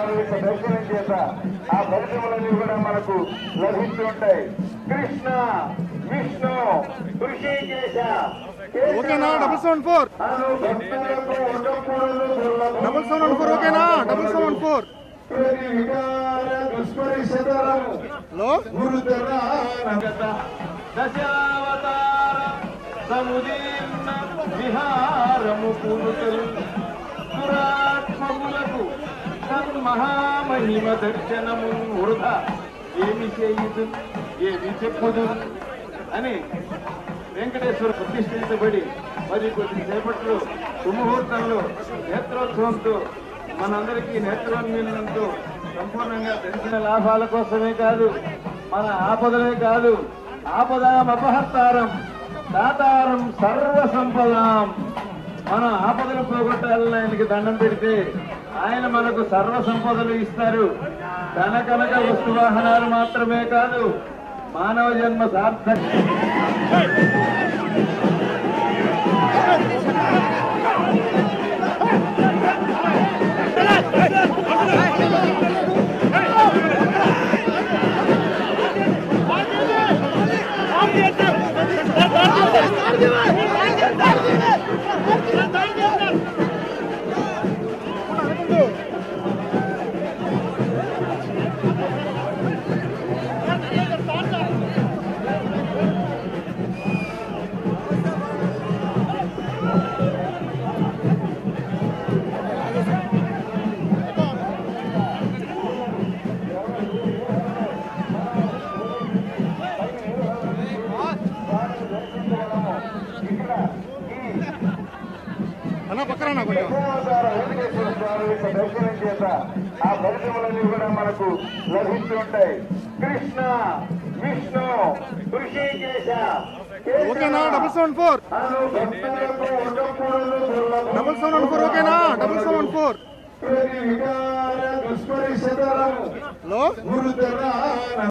స్వామి యొక్క దర్శనం చేత ఆ ఫలితములన్నీ కూడా మనకు లభిస్తూ ఉంటాయి కృష్ణ విష్ణు ఋషికేశ కేశవ, ఓకేనా డబుల్ సెవెన్ ఫోర్ అను భక్తులకు ఉండకూడదు దుర్లభం. డబుల్ సెవెన్ ఫోర్ ఓకేనా డబుల్ సెవెన్ ఫోర్ ప్రతి వికార దుష్పరిషదరము హలో గురుతరాగత దశావతార సముదీర్ణ విహారము పూనుతలు దురాత్మములకు మహామహిమ దర్శనము వృధా ఏమి చేయుదు ఏమి చెప్పుదు అని వెంకటేశ్వర ప్రతిష్ఠించబడి మరి కొద్దిసేపట్లో సుముహూర్తంలో నేత్రోత్సవంతో మనందరికీ నేత్రోన్మీలనంతో సంపూర్ణంగా దర్శన లాభాల కోసమే కాదు మన ఆపదలే కాదు ఆపదాం అపహర్తారం దాతారం సర్వ సంపదాం మన ఆపదలు పోగొట్టాలని ఆయనకి దండం పెడితే ఆయన మనకు సర్వ సంపదలు ఇస్తారు ధన కనక వస్తు వాహనాలు మాత్రమే కాదు మానవ జన్మ సార్థక అన్న పక్కన అన్న కొంచెం దశావతార వెంకటేశ్వర స్వామి యొక్క దర్శనం చేత ఆ ఫలితములన్నీ కూడా మనకు లభిస్తూ ఉంటాయి కృష్ణ విష్ణు ఋషికేశ కేశవ, ఓకేనా డబుల్ సెవెన్ ఫోర్ అను భక్తులకు ఉండకూడదు దుర్లభం. డబుల్ సెవెన్ ఫోర్ ఓకేనా డబుల్ సెవెన్ ఫోర్ ప్రతి వికార దుష్పరిషదరము హలో గురుతరాగత